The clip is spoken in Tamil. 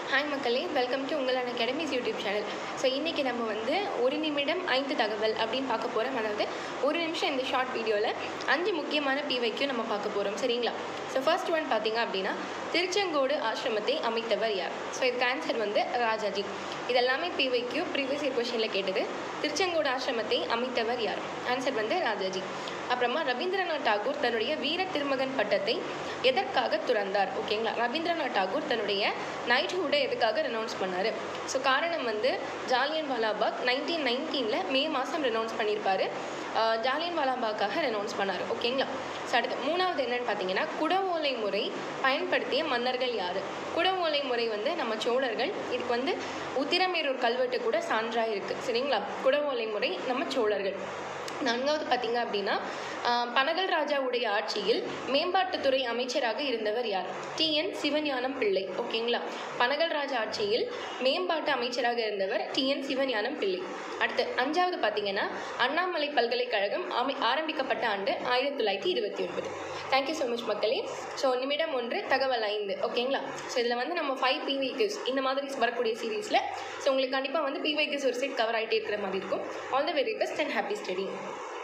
ஹாய் மக்களே வெல்கம் டு உங்களான அகாடமிஸ் யூடியூப் சேனல் ஸோ இன்றைக்கி நம்ம வந்து ஒரு நிமிடம் ஐந்து தகவல் அப்படின்னு பார்க்க போகிறோம் அதாவது ஒரு நிமிஷம் இந்த ஷார்ட் வீடியோவில் அஞ்சு முக்கியமான பிவைக்கும் நம்ம பார்க்க போகிறோம் சரிங்களா ஸோ ஃபர்ஸ்ட் ஒன் பார்த்தீங்க அப்படின்னா திருச்செங்கோடு ஆசிரமத்தை அமைத்தவர் யார் ஸோ இதுக்கு ஆன்சர் வந்து ராஜாஜி இதெல்லாமே பிவைக்யூ ப்ரீவியஸ் இயர் கொஷனில் கேட்டது திருச்செங்கோடு ஆசிரமத்தை அமைத்தவர் யார் ஆன்சர் வந்து ராஜாஜி அப்புறமா ரவீந்திரநாத் டாகூர் தன்னுடைய வீர திருமகன் பட்டத்தை எதற்காக துறந்தார் ஓகேங்களா ரவீந்திரநாத் டாகூர் தன்னுடைய நைட்ஹுட்டை எதுக்காக ரெனவுன்ஸ் பண்ணார் ஸோ காரணம் வந்து ஜாலியன் வாலாபாக் நைன்டீன் நைன்டீனில் மே மாதம் ரெனவுன்ஸ் பண்ணியிருப்பாரு ஆஹ் ஜாலியன் வாலாபாக்காக ரெனவுன்ஸ் பண்ணார் ஓகேங்களா ஸோ அடுத்து மூணாவது என்னன்னு பார்த்தீங்கன்னா குடவோலை முறை பயன்படுத்திய மன்னர்கள் யார் குடவோலை முறை வந்து நம்ம சோழர்கள் இதுக்கு வந்து உத்திரமேரூர் கல்வெட்டு கூட சான்றாக இருக்குது சரிங்களா குடவோலை முறை நம்ம சோழர்கள் நான்காவது பார்த்தீங்க அப்படின்னா ஆஹ் பனகல் ராஜாவுடைய ஆட்சியில் மேம்பாட்டுத்துறை அமைச்சராக இருந்தவர் யார் டிஎன் சிவஞானம் பிள்ளை ஓகேங்களா பனகல் ராஜா ஆட்சியில் மேம்பாட்டு அமைச்சராக இருந்தவர் டிஎன் சிவஞானம் பிள்ளை அடுத்து அஞ்சாவது பார்த்தீங்கன்னா அண்ணாமலை பல்கலைக்கழகம் அமை ஆரம்பிக்கப்பட்ட ஆண்டு ஆயிரத்தி தொள்ளாயிரத்தி இருபத்தி ஒன்பது தேங்க்யூ ஸோ மச் மக்களே ஸோ நிமிடம் ஒன்று தகவல் ஐந்து ஓகேங்களா ஸோ இதில் வந்து நம்ம ஃபைவ் பிவிக்யூஸ் இந்த மாதிரி வரக்கூடிய சீரீஸில் ஸோ உங்களுக்கு கண்டிப்பாக வந்து பிவிக்யூஸ் ஒரு செட் கவர் ஆகிட்டே இருக்கிற மாதிரி இருக்கும் all the very best and happy study